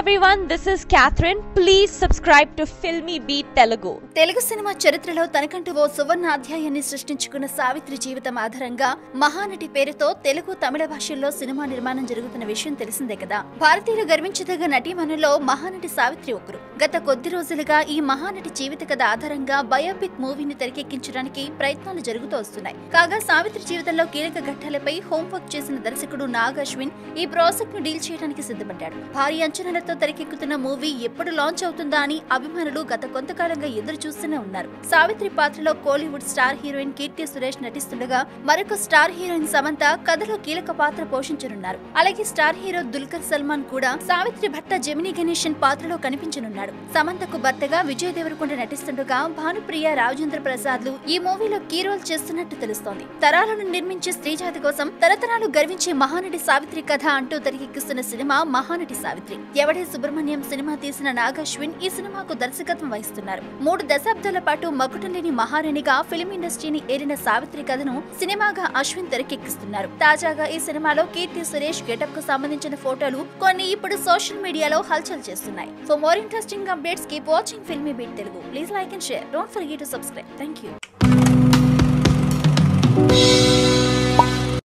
everyone, this is Catherine. Please subscribe to Filmy Beat Telugu. Telugu సినిమా చరిత్రలో తనకంటూ ఓ సువర్ణ అధ్యాయాన్ని సృష్టించుకున్న సావిత్రి జీవితం ఆధారంగా మహానటి పేరుతో తెలుగు తమిళ భాషల్లో సినిమా నిర్మాణం జరుగుతున్న విషయం తెలిసిందే కదా భారతీయులు గర్వించదగ్గ నటీమణుల్లో మహానటి సావిత్రి ఒకరు గత కొద్ది రోజులుగా ఈ మహానటి జీవిత కథ ఆధారంగా బయోపిక్ మూవీని తెరకెక్కించడానికి ప్రయత్నాలు జరుగుతూ వస్తున్నాయి కాగా సావిత్రి జీవితంలో కీలక ఘట్టాలపై హోంవర్క్ చేసిన దర్శకుడు నాగ్ అశ్విన్ ఈ ప్రాజెక్ట్ ను డీల్ చేయడానికి సిద్ధపడ్డాడు భారీ అంచనాలతో తెరకెక్కుతున్న మూవీ ఎప్పుడు లాంచ్ అవుతుందా అని అభిమానులు గత కొంతకాలంగా ఎదురు చూస్తూనే ఉన్నారు సావిత్రి పాత్రలో Kollywood star heroine Keerthy Suresh నటిస్తుండగా మరొక స్టార్ హీరోయిన్ సమంత కథలో కీలక పాత్ర పోషించనున్నారు అలాగే స్టార్ హీరో దుల్కర్ సల్మాన్ కూడా సావిత్రి భర్త జమినీ గణేషన్ పాత్రలో కనిపించనున్నాడు సమంతకు భర్తగా విజయ్ దేవరకొండ నటిస్తుండగా భానుప్రియ రాజేంద్ర ప్రసాద్ లు ఈ మూవీలో కీ రోల్ చేస్తున్నట్టు తెలుస్తోంది తరాలను నిర్మించే స్త్రీజాతి కోసం తరతరాలు గర్వించే మహానటి సావిత్రి కథ అంటూ తెరకెక్కిస్తున్న సినిమా మహానటి సావిత్రి ఎవడే సుబ్రహ్మణ్యం సినిమా తీసిన నాగశ్విన్ ఈ సినిమాకు దర్శకత్వం వహిస్తున్నారు మూడు దశాబ్దాల పాటు మకుటం లేని మహారాణిగా ఫిల్మ్ ఇండస్ట్రీని ఏలిన సావిత్రి కథను సినిమాగా అశ్విన్ తెరకెక్కిస్తున్నారు తాజాగా ఈ సినిమాలో కీర్తి సురేష్ గెటప్ కు సంబంధించిన ఫోటోలు కొన్ని ఇప్పుడు సోషల్ మీడియాలో హల్చల్ చేస్తున్నాయి for more interesting updates keep watching Filmy Beat Telugu please like and share don't forget to subscribe thank you